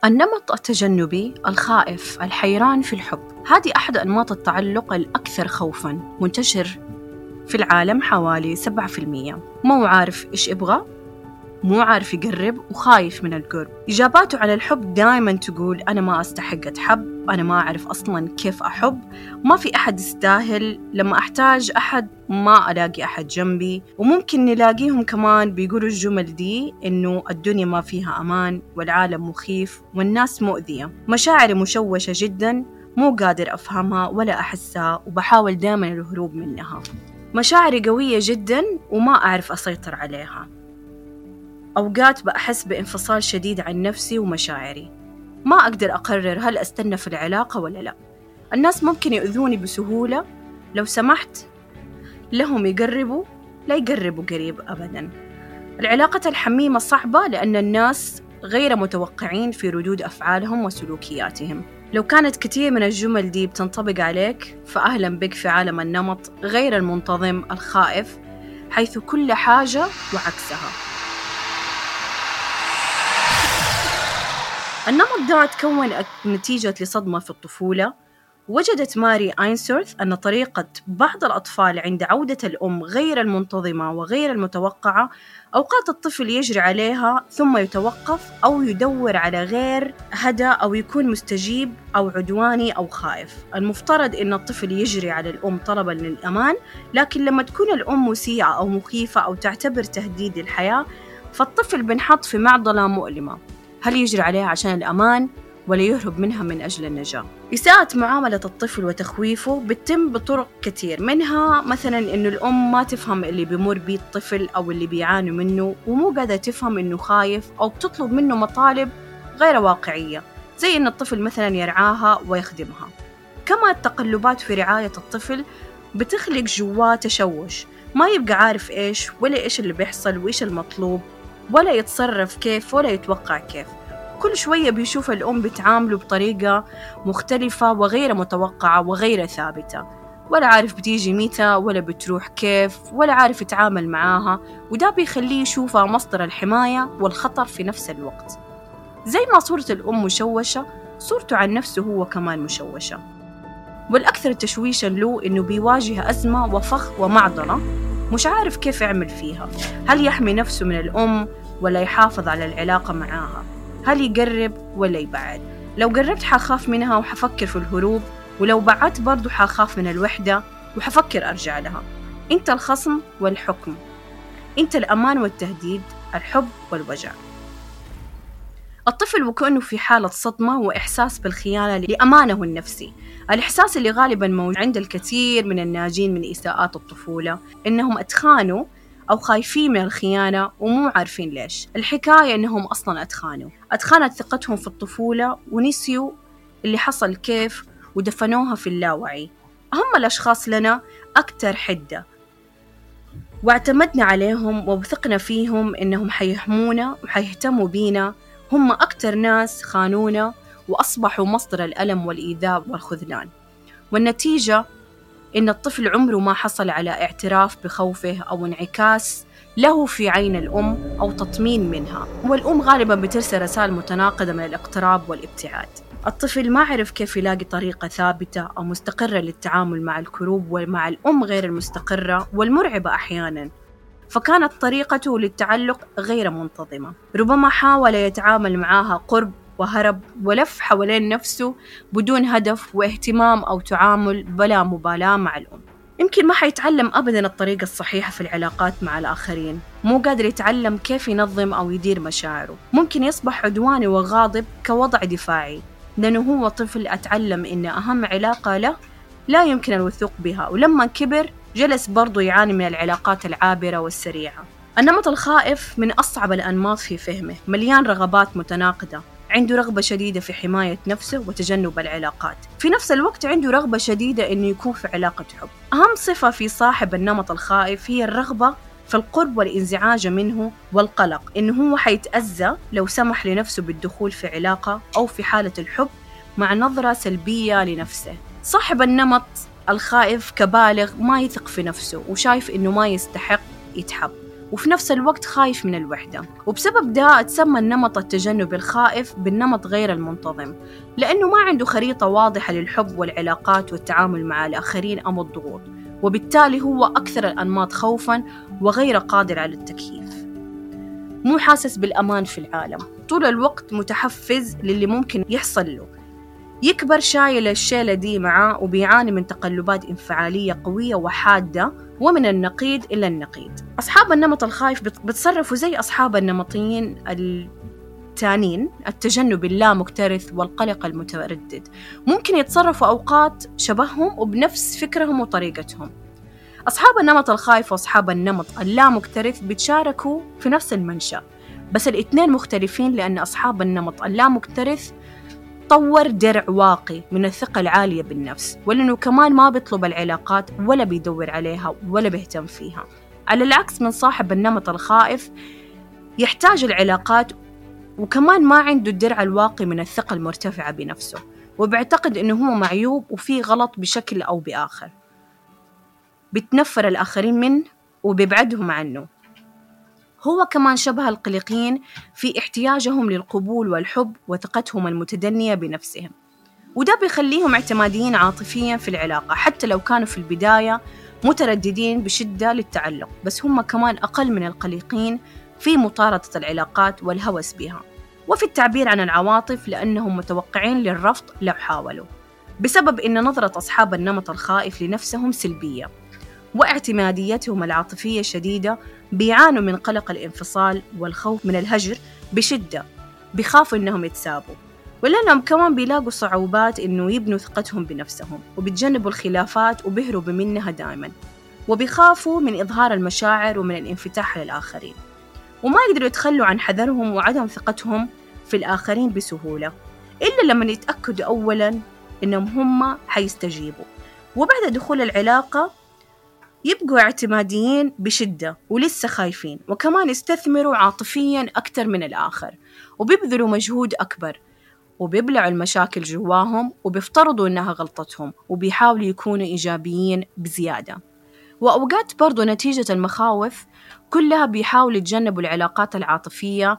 النمط التجنبي الخائف الحيران في الحب هذه أحد أنماط التعلق الأكثر خوفاً منتشر في العالم حوالي 7% مو عارف إيش يبغى مو عارف يقرب وخايف من القرب إجاباته على الحب دائما تقول أنا ما أستحق أتحب أنا ما أعرف أصلا كيف أحب ما في أحد يستاهل لما أحتاج أحد ما ألاقي أحد جنبي وممكن نلاقيهم كمان بيقولوا الجمل دي إنه الدنيا ما فيها أمان والعالم مخيف والناس مؤذية مشاعري مشوشة جدا مو قادر أفهمها ولا أحسها وبحاول دائما الهروب منها مشاعري قوية جدا وما أعرف أسيطر عليها أوقات بأحس بانفصال شديد عن نفسي ومشاعري ما أقدر أقرر هل أستنى في العلاقة ولا لا الناس ممكن يؤذوني بسهولة لو سمحت لهم يقربوا لا يقربوا قريب أبدا العلاقة الحميمة صعبة لأن الناس غير متوقعين في ردود أفعالهم وسلوكياتهم لو كانت كثير من الجمل دي بتنطبق عليك فأهلا بك في عالم النمط غير المنتظم الخائف حيث كل حاجة وعكسها النمط ده تكون نتيجة لصدمة في الطفولة وجدت ماري أينسورث أن طريقة بعض الأطفال عند عودة الأم غير المنتظمة وغير المتوقعة أوقات الطفل يجري عليها ثم يتوقف أو يدور على غير هدى أو يكون مستجيب أو عدواني أو خائف المفترض أن الطفل يجري على الأم طلبا للأمان لكن لما تكون الأم مسيئة أو مخيفة أو تعتبر تهديد للحياة فالطفل بنحط في معضلة مؤلمة هل يجري عليها عشان الأمان ولا يهرب منها من أجل النجاة إساءة معاملة الطفل وتخويفه بتتم بطرق كثير منها مثلا إنه الأم ما تفهم اللي بيمر بيه الطفل أو اللي بيعاني منه ومو قادرة تفهم إنه خايف أو بتطلب منه مطالب غير واقعية زي إن الطفل مثلا يرعاها ويخدمها كما التقلبات في رعاية الطفل بتخلق جواه تشوش ما يبقى عارف إيش ولا إيش اللي بيحصل وإيش المطلوب ولا يتصرف كيف ولا يتوقع كيف كل شوية بيشوف الأم بتعامله بطريقة مختلفة وغير متوقعة وغير ثابتة ولا عارف بتيجي متى ولا بتروح كيف ولا عارف يتعامل معاها وده بيخليه يشوفها مصدر الحماية والخطر في نفس الوقت زي ما صورة الأم مشوشة صورته عن نفسه هو كمان مشوشة والأكثر تشويشا له إنه بيواجه أزمة وفخ ومعضلة مش عارف كيف يعمل فيها هل يحمي نفسه من الأم ولا يحافظ على العلاقة معاها هل يقرب ولا يبعد لو قربت حخاف منها وحفكر في الهروب ولو بعدت برضو حخاف من الوحدة وحفكر أرجع لها أنت الخصم والحكم أنت الأمان والتهديد الحب والوجع الطفل وكأنه في حالة صدمة وإحساس بالخيانة لأمانه النفسي الإحساس اللي غالبا موجود عند الكثير من الناجين من إساءات الطفولة إنهم أتخانوا أو خايفين من الخيانة ومو عارفين ليش الحكاية إنهم أصلا أتخانوا أتخانت ثقتهم في الطفولة ونسيوا اللي حصل كيف ودفنوها في اللاوعي هم الأشخاص لنا أكثر حدة واعتمدنا عليهم ووثقنا فيهم إنهم حيحمونا وحيهتموا بينا هم أكثر ناس خانونا وأصبحوا مصدر الألم والإيذاء والخذلان والنتيجة إن الطفل عمره ما حصل على اعتراف بخوفه أو انعكاس له في عين الأم أو تطمين منها والأم غالبا بترسل رسائل متناقضة من الاقتراب والابتعاد الطفل ما عرف كيف يلاقي طريقة ثابتة أو مستقرة للتعامل مع الكروب ومع الأم غير المستقرة والمرعبة أحيانا فكانت طريقته للتعلق غير منتظمة ربما حاول يتعامل معها قرب وهرب ولف حوالين نفسه بدون هدف واهتمام أو تعامل بلا مبالاة مع الأم يمكن ما حيتعلم أبدا الطريقة الصحيحة في العلاقات مع الآخرين مو قادر يتعلم كيف ينظم أو يدير مشاعره ممكن يصبح عدواني وغاضب كوضع دفاعي لأنه هو طفل أتعلم إن أهم علاقة له لا يمكن الوثوق بها ولما كبر جلس برضو يعاني من العلاقات العابرة والسريعة النمط الخائف من أصعب الأنماط في فهمه مليان رغبات متناقضة عنده رغبة شديدة في حماية نفسه وتجنب العلاقات في نفس الوقت عنده رغبة شديدة أنه يكون في علاقة حب أهم صفة في صاحب النمط الخائف هي الرغبة في القرب والانزعاج منه والقلق إنه هو حيتأذى لو سمح لنفسه بالدخول في علاقة أو في حالة الحب مع نظرة سلبية لنفسه صاحب النمط الخائف كبالغ ما يثق في نفسه وشايف إنه ما يستحق يتحب وفي نفس الوقت خايف من الوحدة وبسبب ده تسمى النمط التجنبي الخائف بالنمط غير المنتظم لأنه ما عنده خريطة واضحة للحب والعلاقات والتعامل مع الآخرين أو الضغوط وبالتالي هو أكثر الأنماط خوفا وغير قادر على التكييف مو حاسس بالأمان في العالم طول الوقت متحفز للي ممكن يحصل له يكبر شايل الشيلة دي معاه وبيعاني من تقلبات انفعالية قوية وحادة ومن النقيض إلى النقيض أصحاب النمط الخايف بتصرفوا زي أصحاب النمطيين التانين التجنب اللامكترث والقلق المتردد ممكن يتصرفوا أوقات شبههم وبنفس فكرهم وطريقتهم أصحاب النمط الخايف وأصحاب النمط اللامكترث بيتشاركوا في نفس المنشأ بس الاثنين مختلفين لأن أصحاب النمط اللامكترث طور درع واقي من الثقة العالية بالنفس ولأنه كمان ما بيطلب العلاقات ولا بيدور عليها ولا بيهتم فيها على العكس من صاحب النمط الخائف يحتاج العلاقات وكمان ما عنده الدرع الواقي من الثقة المرتفعة بنفسه وبيعتقد إنه هو معيوب وفي غلط بشكل أو بآخر بتنفر الآخرين منه وبيبعدهم عنه هو كمان شبه القلقين في احتياجهم للقبول والحب وثقتهم المتدنية بنفسهم وده بيخليهم اعتماديين عاطفيا في العلاقة حتى لو كانوا في البداية مترددين بشدة للتعلق بس هم كمان أقل من القلقين في مطاردة العلاقات والهوس بها وفي التعبير عن العواطف لأنهم متوقعين للرفض لو حاولوا بسبب أن نظرة أصحاب النمط الخائف لنفسهم سلبية واعتماديتهم العاطفية شديدة بيعانوا من قلق الانفصال والخوف من الهجر بشدة بيخافوا إنهم يتسابوا ولأنهم كمان بيلاقوا صعوبات إنه يبنوا ثقتهم بنفسهم وبيتجنبوا الخلافات وبيهربوا منها دائما وبيخافوا من إظهار المشاعر ومن الانفتاح للآخرين وما يقدروا يتخلوا عن حذرهم وعدم ثقتهم في الآخرين بسهولة إلا لما يتأكدوا أولا إنهم هم حيستجيبوا وبعد دخول العلاقة يبقوا اعتماديين بشدة ولسه خايفين وكمان يستثمروا عاطفيا أكثر من الآخر وبيبذلوا مجهود أكبر وبيبلعوا المشاكل جواهم وبيفترضوا إنها غلطتهم وبيحاولوا يكونوا إيجابيين بزيادة وأوقات برضو نتيجة المخاوف كلها بيحاولوا يتجنبوا العلاقات العاطفية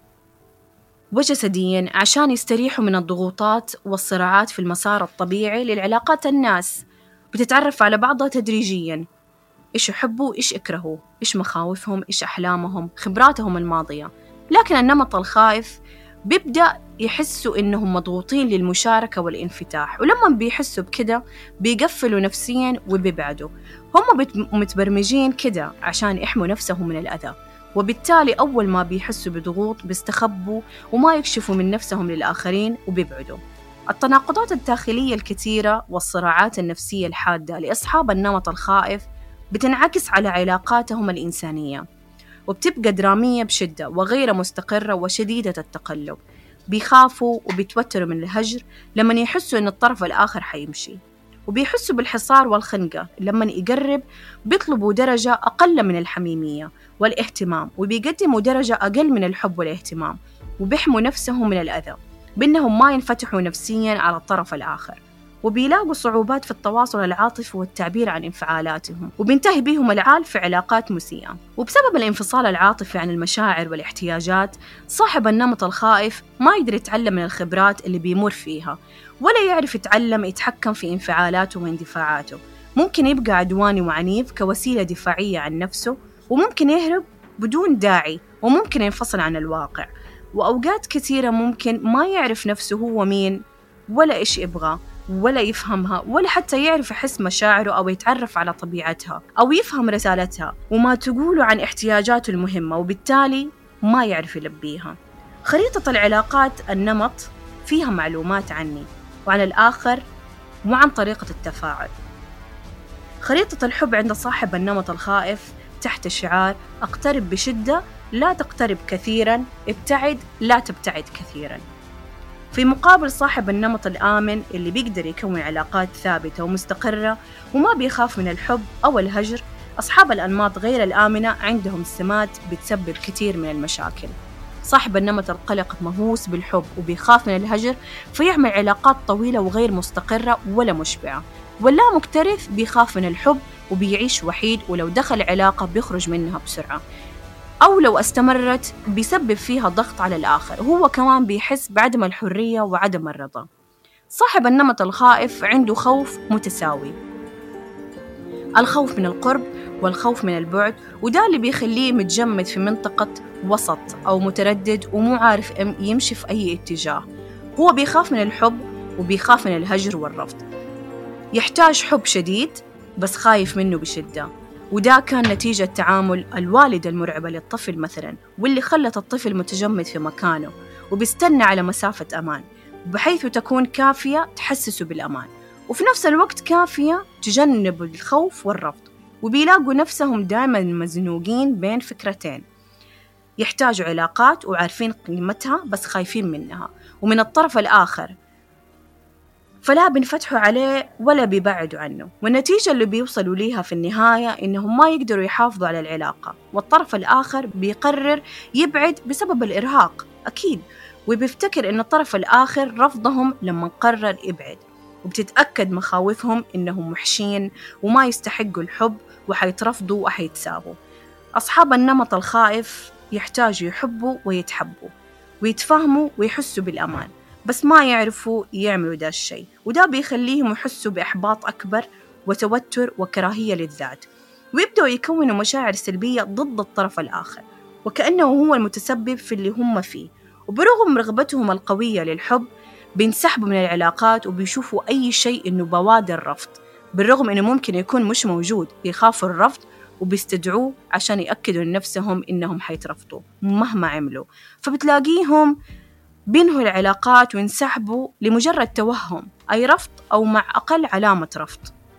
وجسديا عشان يستريحوا من الضغوطات والصراعات في المسار الطبيعي للعلاقات الناس بتتعرف على بعضها تدريجيا إيش يحبوا إيش يكرهوا إيش مخاوفهم إيش أحلامهم خبراتهم الماضية لكن النمط الخائف بيبدأ يحسوا إنهم مضغوطين للمشاركة والانفتاح ولما بيحسوا بكده بيقفلوا نفسيا وبيبعدوا هم متبرمجين كده عشان يحموا نفسهم من الأذى وبالتالي أول ما بيحسوا بضغوط بيستخبوا وما يكشفوا من نفسهم للآخرين وبيبعدوا التناقضات الداخلية الكثيرة والصراعات النفسية الحادة لأصحاب النمط الخائف بتنعكس على علاقاتهم الإنسانية وبتبقى درامية بشدة وغير مستقرة وشديدة التقلب بيخافوا وبيتوتروا من الهجر لما يحسوا إن الطرف الآخر حيمشي وبيحسوا بالحصار والخنقة لما يقرب بيطلبوا درجة أقل من الحميمية والاهتمام وبيقدموا درجة أقل من الحب والاهتمام وبيحموا نفسهم من الأذى بأنهم ما ينفتحوا نفسيا على الطرف الآخر وبيلاقوا صعوبات في التواصل العاطفي والتعبير عن انفعالاتهم وبينتهي بهم العال في علاقات مسيئة وبسبب الانفصال العاطفي عن المشاعر والاحتياجات صاحب النمط الخائف ما يقدر يتعلم من الخبرات اللي بيمر فيها ولا يعرف يتعلم يتحكم في انفعالاته واندفاعاته ممكن يبقى عدواني وعنيف كوسيلة دفاعية عن نفسه وممكن يهرب بدون داعي وممكن ينفصل عن الواقع وأوقات كثيرة ممكن ما يعرف نفسه هو مين ولا إيش يبغى ولا يفهمها ولا حتى يعرف يحس مشاعره أو يتعرف على طبيعتها أو يفهم رسالتها وما تقوله عن احتياجاته المهمة وبالتالي ما يعرف يلبيها خريطة العلاقات النمط فيها معلومات عني وعن الآخر وعن طريقة التفاعل خريطة الحب عند صاحب النمط الخائف تحت شعار اقترب بشدة لا تقترب كثيرا ابتعد لا تبتعد كثيرا في مقابل صاحب النمط الآمن اللي بيقدر يكون علاقات ثابتة ومستقرة وما بيخاف من الحب أو الهجر أصحاب الأنماط غير الآمنة عندهم سمات بتسبب كثير من المشاكل صاحب النمط القلق مهووس بالحب وبيخاف من الهجر فيعمل علاقات طويلة وغير مستقرة ولا مشبعة واللا مكترث بيخاف من الحب وبيعيش وحيد ولو دخل علاقة بيخرج منها بسرعة أو لو استمرت بيسبب فيها ضغط على الآخر هو كمان بيحس بعدم الحرية وعدم الرضا صاحب النمط الخائف عنده خوف متساوي الخوف من القرب والخوف من البعد وده اللي بيخليه متجمد في منطقة وسط أو متردد ومو عارف يمشي في أي اتجاه هو بيخاف من الحب وبيخاف من الهجر والرفض يحتاج حب شديد بس خايف منه بشدة وده كان نتيجة تعامل الوالدة المرعبة للطفل مثلا واللي خلت الطفل متجمد في مكانه وبيستنى على مسافة أمان بحيث تكون كافية تحسسه بالأمان وفي نفس الوقت كافية تجنب الخوف والرفض وبيلاقوا نفسهم دائما مزنوقين بين فكرتين يحتاجوا علاقات وعارفين قيمتها بس خايفين منها ومن الطرف الآخر فلا بنفتحوا عليه ولا بيبعدوا عنه والنتيجة اللي بيوصلوا ليها في النهاية إنهم ما يقدروا يحافظوا على العلاقة والطرف الآخر بيقرر يبعد بسبب الإرهاق أكيد وبيفتكر إن الطرف الآخر رفضهم لما قرر يبعد وبتتأكد مخاوفهم إنهم وحشين وما يستحقوا الحب وحيترفضوا وحيتسابوا أصحاب النمط الخائف يحتاجوا يحبوا ويتحبوا ويتفاهموا ويحسوا بالأمان بس ما يعرفوا يعملوا ده الشيء وده بيخليهم يحسوا بإحباط أكبر وتوتر وكراهية للذات ويبدأوا يكونوا مشاعر سلبية ضد الطرف الآخر وكأنه هو المتسبب في اللي هم فيه وبرغم رغبتهم القوية للحب بينسحبوا من العلاقات وبيشوفوا أي شيء إنه بوادر رفض بالرغم إنه ممكن يكون مش موجود بيخافوا الرفض وبيستدعوه عشان يأكدوا لنفسهم إنهم حيترفضوا مهما عملوا فبتلاقيهم بينهوا العلاقات وينسحبوا لمجرد توهم أي رفض أو مع أقل علامة رفض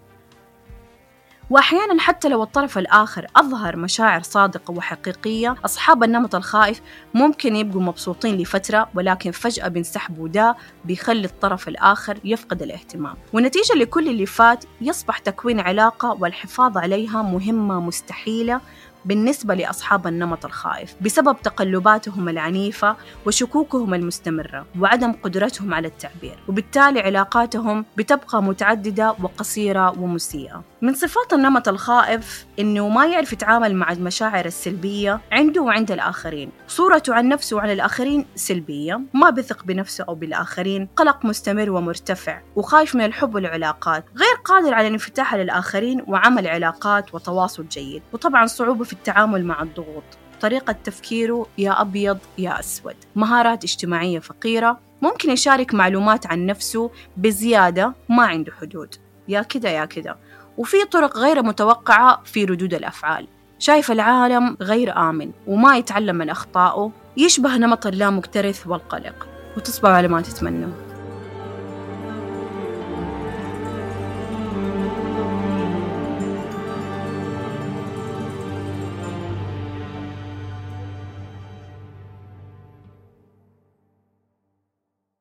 وأحيانا حتى لو الطرف الآخر أظهر مشاعر صادقة وحقيقية أصحاب النمط الخائف ممكن يبقوا مبسوطين لفترة ولكن فجأة بينسحبوا ده بيخلي الطرف الآخر يفقد الاهتمام والنتيجة لكل اللي فات يصبح تكوين علاقة والحفاظ عليها مهمة مستحيلة بالنسبة لأصحاب النمط الخائف بسبب تقلباتهم العنيفة وشكوكهم المستمرة وعدم قدرتهم على التعبير وبالتالي علاقاتهم بتبقى متعددة وقصيرة ومسيئة من صفات النمط الخائف إنه ما يعرف يتعامل مع المشاعر السلبية عنده وعند الآخرين صورته عن نفسه وعن الآخرين سلبية ما بثق بنفسه أو بالآخرين قلق مستمر ومرتفع وخايف من الحب والعلاقات غير قادر على الانفتاح للآخرين وعمل علاقات وتواصل جيد وطبعا صعوبة في التعامل مع الضغوط طريقة تفكيره يا أبيض يا أسود مهارات اجتماعية فقيرة ممكن يشارك معلومات عن نفسه بزيادة ما عنده حدود يا كده يا كده وفي طرق غير متوقعة في ردود الأفعال شايف العالم غير آمن وما يتعلم من أخطائه يشبه نمط اللامكترث والقلق وتصبح على ما تتمنوا